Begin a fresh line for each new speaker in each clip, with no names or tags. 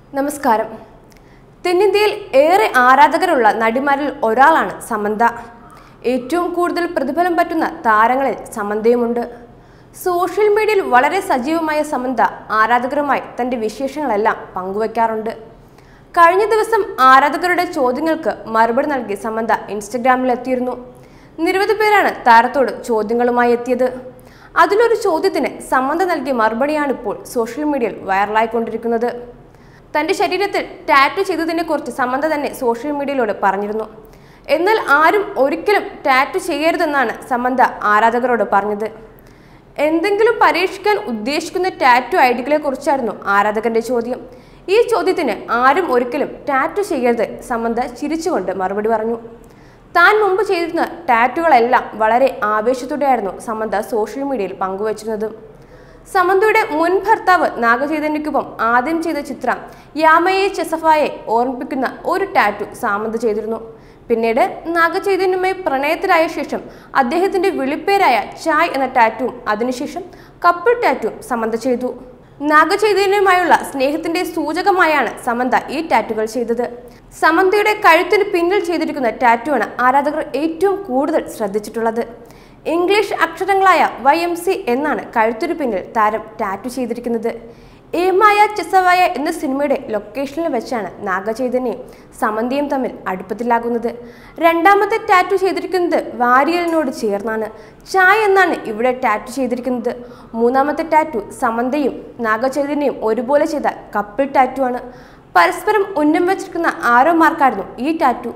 നമസ്കാരം തെന്നിന്ത്യയിൽ ഏറെ ആരാധകരുള്ള നടിമാരിൽ ഒരാളാണ് സമന്ത ഏറ്റവും കൂടുതൽ പ്രതിഫലം പറ്റുന്ന താരങ്ങളിൽ സമന്തയുമുണ്ട് സോഷ്യൽ മീഡിയയിൽ വളരെ സജീവമായ സമന്ത ആരാധകരുമായി തന്റെ വിശേഷങ്ങളെല്ലാം പങ്കുവയ്ക്കാറുണ്ട് കഴിഞ്ഞ ദിവസം ആരാധകരുടെ ചോദ്യങ്ങൾക്ക് മറുപടി നൽകി സമന്ത ഇൻസ്റ്റഗ്രാമിൽ എത്തിയിരുന്നു നിരവധി പേരാണ് താരത്തോട് ചോദ്യങ്ങളുമായി എത്തിയത് അതിലൊരു ചോദ്യത്തിന് സമന്ത നൽകിയ മറുപടിയാണിപ്പോൾ സോഷ്യൽ മീഡിയയിൽ വൈറലായിക്കൊണ്ടിരിക്കുന്നത് തന്റെ ശരീരത്തിൽ ടാറ്റു ചെയ്തതിനെ കുറിച്ച് സമന്ത തന്നെ സോഷ്യൽ മീഡിയയിലൂടെ പറഞ്ഞിരുന്നു എന്നാൽ ആരും ഒരിക്കലും ടാറ്റു ചെയ്യരുതെന്നാണ് സമന്ത ആരാധകരോട് പറഞ്ഞത് എന്തെങ്കിലും പരീക്ഷിക്കാൻ ഉദ്ദേശിക്കുന്ന ടാറ്റു ഐഡികളെ കുറിച്ചായിരുന്നു ആരാധകന്റെ ചോദ്യം ഈ ചോദ്യത്തിന് ആരും ഒരിക്കലും ടാറ്റു ചെയ്യരുത് സമന്ത ചിരിച്ചുകൊണ്ട് മറുപടി പറഞ്ഞു താൻ മുമ്പ് ചെയ്തിരുന്ന ടാറ്റുകളെല്ലാം വളരെ ആവേശത്തോടെയായിരുന്നു സമന്ത സോഷ്യൽ മീഡിയയിൽ പങ്കുവച്ചിരുന്നത് സമന്തയുടെ മുൻ ഭർത്താവ് നാഗചൈതന്യക്കൊപ്പം ആദ്യം ചെയ്ത ചിത്രം യാമയെ ചെസഫായെ ഓർമ്മിപ്പിക്കുന്ന ഒരു ടാറ്റു സാമന്ത ചെയ്തിരുന്നു പിന്നീട് നാഗചൈതന്യവുമായി പ്രണയത്തിലായ ശേഷം അദ്ദേഹത്തിന്റെ വിളിപ്പേരായ ചായ് എന്ന ടാറ്റുവും അതിനുശേഷം കപ്പിൾ ടാറ്റുവും സമന്ത ചെയ്തു നാഗചൈതന്യവുമായുള്ള സ്നേഹത്തിന്റെ സൂചകമായാണ് സമന്ത ഈ ടാറ്റുകൾ ചെയ്തത് സമന്തയുടെ കഴുത്തിന് പിന്നിൽ ചെയ്തിരിക്കുന്ന ടാറ്റുവാണ് ആരാധകർ ഏറ്റവും കൂടുതൽ ശ്രദ്ധിച്ചിട്ടുള്ളത് ഇംഗ്ലീഷ് അക്ഷരങ്ങളായ വൈ എം സി എന്നാണ് കഴുത്തിനു പിന്നിൽ താരം ടാറ്റു ചെയ്തിരിക്കുന്നത് ഏമായ ചെസവായ എന്ന സിനിമയുടെ ലൊക്കേഷനിൽ വെച്ചാണ് നാഗചൈതന്യയും സമന്തിയും തമ്മിൽ അടുപ്പത്തിലാകുന്നത് രണ്ടാമത്തെ ടാറ്റു ചെയ്തിരിക്കുന്നത് വാരിയലിനോട് ചേർന്നാണ് ചായ എന്നാണ് ഇവിടെ ടാറ്റു ചെയ്തിരിക്കുന്നത് മൂന്നാമത്തെ ടാറ്റു സമന്തയും നാഗചൈതന്യയും ഒരുപോലെ ചെയ്ത കപ്പിൾ ടാറ്റു ആണ് പരസ്പരം ഉന്നം വെച്ചിരിക്കുന്ന ആരോ മാർക്കായിരുന്നു ഈ ടാറ്റു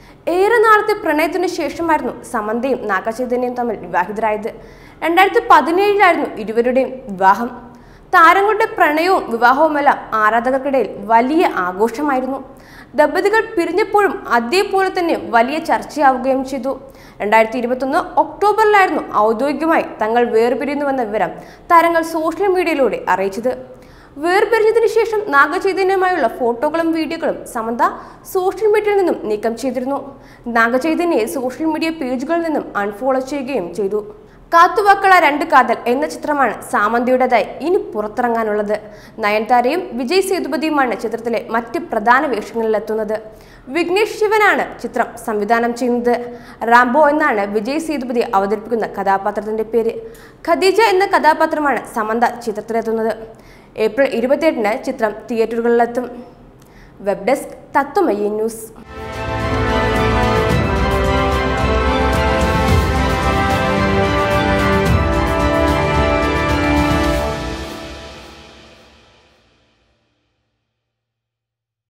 ഏറെ നാളത്തെ പ്രണയത്തിന് ശേഷമായിരുന്നു സമന്തയും നാഗചൈതന്യയും തമ്മിൽ വിവാഹിതരായത് രണ്ടായിരത്തി പതിനേഴിലായിരുന്നു ഇരുവരുടെയും വിവാഹം താരങ്ങളുടെ പ്രണയവും വിവാഹവുമെല്ലാം ആരാധകർക്കിടയിൽ വലിയ ആഘോഷമായിരുന്നു ദമ്പതികൾ പിരിഞ്ഞപ്പോഴും അതേപോലെ തന്നെ വലിയ ചർച്ചയാവുകയും ചെയ്തു രണ്ടായിരത്തി ഇരുപത്തൊന്ന് ഒക്ടോബറിലായിരുന്നു ഔദ്യോഗികമായി തങ്ങൾ വേർപിരിയുന്നുവെന്ന വിവരം താരങ്ങൾ സോഷ്യൽ മീഡിയയിലൂടെ അറിയിച്ചത് വേർപിരിഞ്ഞതിനു ശേഷം നാഗചൈതന്യവുമായുള്ള ഫോട്ടോകളും വീഡിയോകളും സമന്ത സോഷ്യൽ മീഡിയയിൽ നിന്നും നീക്കം ചെയ്തിരുന്നു നാഗചൈതന്യയെ സോഷ്യൽ മീഡിയ പേജുകളിൽ നിന്നും അൺഫോളോ ചെയ്യുകയും ചെയ്തു കാത്തുവാക്കള രണ്ട് കാതൽ എന്ന ചിത്രമാണ് സാമന്തയുടേതായി ഇനി പുറത്തിറങ്ങാനുള്ളത് നയൻതാരയും വിജയ് സേതുപതിയുമാണ് ചിത്രത്തിലെ മറ്റ് പ്രധാന വേഷങ്ങളിലെത്തുന്നത് വിഘ്നേഷ് ശിവനാണ് ചിത്രം സംവിധാനം ചെയ്യുന്നത് റാംബോ എന്നാണ് വിജയ് സേതുപതി അവതരിപ്പിക്കുന്ന കഥാപാത്രത്തിന്റെ പേര് ഖദീജ എന്ന കഥാപാത്രമാണ് സമന്ത ചിത്രത്തിലെത്തുന്നത് ഏപ്രിൽ ഇരുപത്തിയെട്ടിന് ചിത്രം തിയേറ്ററുകളിലെത്തും വെബ് ഡെസ്ക് തത്വമയി ന്യൂസ്